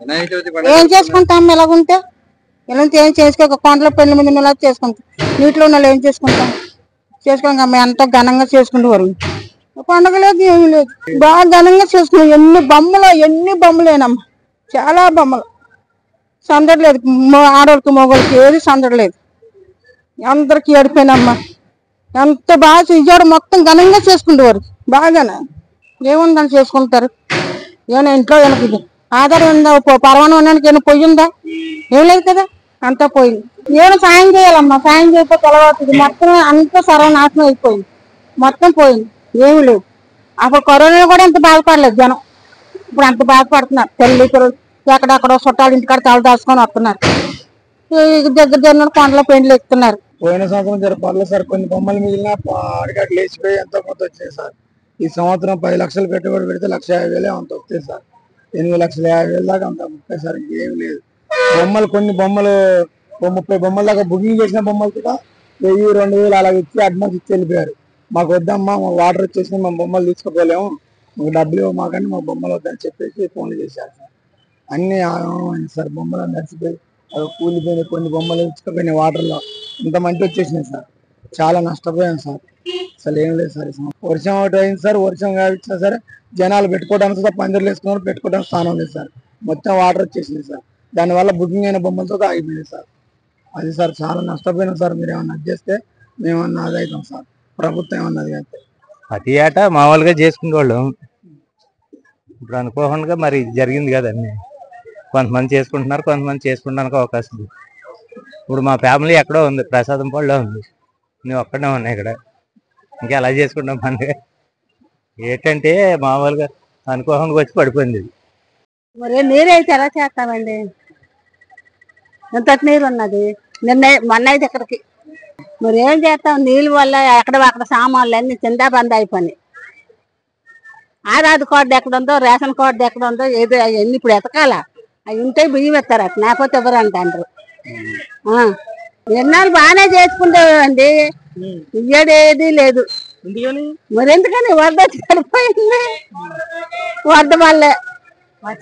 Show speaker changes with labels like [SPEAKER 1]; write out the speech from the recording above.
[SPEAKER 1] వినాయక చవితి పండుగ
[SPEAKER 2] ఏం చేసుకుంటాం ఇలాగుంటే ఇలాంటి ఏం చేసుకోక కొండలో పెళ్లి మీద ఇలా చేసుకుంటాం నీటిలో ఉన్న వాళ్ళు ఏం చేసుకుంటాం చేసుకోక మేము ఎంతో ఘనంగా చేసుకుంటేవారు పండుగ లేదు ఏమీ లేదు బాగా ఘనంగా చేసుకున్నాం ఎన్ని బొమ్మలు ఎన్ని బొమ్మలేనమ్మా చాలా బొమ్మలు సందడి లేదు మొ- ఆడవాళ్ళకి మగవాళ్ళకి ఏది సందడి లేదు అందరికి ఏడిపోయినమ్మా ఎంత బాగా విజయవాడ మొత్తం ఘనంగా చేసుకుంటేవారు బాగానే ఏముందని చేసుకుంటారు ఏమైనా ఇంట్లో వెనక ఆధారం ఉందా ప- పరమాణం ఉండడానికి ఏమైనా పొయ్యి ఉందా ఏం లేదు కదా అంతా పోయింది ఏమైనా సాయం చేయాలమ్మా సాయం చేయకపోతే తెలవతుంది మొత్తం అంతా సర్వనాశనం అయిపోయింది మొత్తం పోయింది ఏమీ లేదు అప్పుడు కరోనా కూడా ఎంత బాధపడలేదు జనం ఇప్పుడు అంత బాధపడుతున్నారు తల్లి పిల్లలు ఎక్కడెక్కడో చుట్టాలు ఇంటికాడ తల దాచుకొని వస్తున్నారు ఈ దగ్గర దగ్గర కొండలో పెండ్లు ఎక్కుతున్నారు
[SPEAKER 3] పోయిన సంవత్సరం జర పర్లేదు సార్ కొన్ని బొమ్మలు మిగిలిన అడిగట్లు లేచిపోయి ఎంతో కొంత వచ్చినాయి సార్ ఈ సంవత్సరం పది లక్షలు పెట్టుబడి పెడితే లక్ష యాభై వేలే అంత వస్తాయి సార్ ఎనిమిది లక్షల యాభై వేల దాకా అంత ముప్పై సార్ ఇంకేం లేదు బొమ్మలు కొన్ని బొమ్మలు ఓ ముప్పై బొమ్మల దాకా బుకింగ్ చేసిన బొమ్మలు కూడా వెయ్యి రెండు వేలు అలా ఇచ్చి అడ్వాన్స్ ఇచ్చి వెళ్ళిపోయారు మాకు వద్దమ్మా మా వాటర్ వచ్చేసి మా బొమ్మలు తీసుకుపోలేము మాకు డబ్బులు ఇవ్వ మాకండి మా బొమ్మలు వద్దని చెప్పేసి ఫోన్లు చేశారు సార్ అన్ని ఆగమైంది సార్ బొమ్మలు నడిచిపోయి అవి కూలిపోయినాయి కొన్ని బొమ్మలు ఇచ్చుకుపోయినాయి వాటర్లో ఇంత మంచి వచ్చేసినాయి సార్ చాలా నష్టపోయాం సార్ అసలు ఏం లేదు సార్ ఈ సంవత్సరం. వర్షం ఒకటి అయింది సార్ వర్షం కావిచ్చినా సరే జనాలు పెట్టుకోవడానికి కూడా పందిర్లు వేసుకున్నారు పెట్టుకోవడానికి స్థానం లేదు సార్ మొత్తం వాటర్ వచ్చేసింది సార్ దానివల్ల బుకింగ్ అయిన బొమ్మలతో ఆగిపోయింది సార్ అది సార్ చాలా నష్టపోయినాం సార్ మీరు ఏమన్నా అది చేస్తే మేమన్నా అది అవుతాం సార్ ప్రభుత్వం ఏమన్నా అది అయితే
[SPEAKER 4] ప్రతి ఏటా మామూలుగా చేసుకునేవాళ్ళం ఇప్పుడు అనుకోకుండా మరి ఇది జరిగింది కదండి కొంతమంది చేసుకుంటున్నారు కొంతమంది చేసుకోవడానికి అవకాశం ఉంది ఇప్పుడు మా ఫ్యామిలీ ఎక్కడో ఉంది ప్రసాదం పళ్ళలో ఉంది నువ్వు ఒక్కడే ఉన్నాయి ఇక్కడ ఇంకా ఎలా చేసుకుంటాం పండుగ ఏంటంటే మామూలుగా అనుకోకుండా వచ్చి పడిపోయింది ఇది
[SPEAKER 2] మరి నీరు అయితే ఎలా చేస్తామండి ఎంత నీరు ఉన్నది నిన్న మొన్న అయితే ఇక్కడికి మరి ఏం చేస్తాం నీళ్ళ వల్ల ఎక్కడ అక్కడ సామాన్లు అన్ని చిందా బంద్ అయిపోయినాయి ఆధార్ కార్డు ఎక్కడ ఉందో రేషన్ కార్డు ఎక్కడ ఉందో ఏదో అవన్నీ ఇప్పుడు ఎతకాల అవి ఉంటే బియ్యం ఇస్తారు అట్లా లేకపోతే ఎవరు అంటారు ఎన్నాళ్ళు బాగానే చేసుకుంటామండి ఇయ్యడేది లేదు మరి ఎందుకని వరద వచ్చి పడిపోయింది వరద వల్లే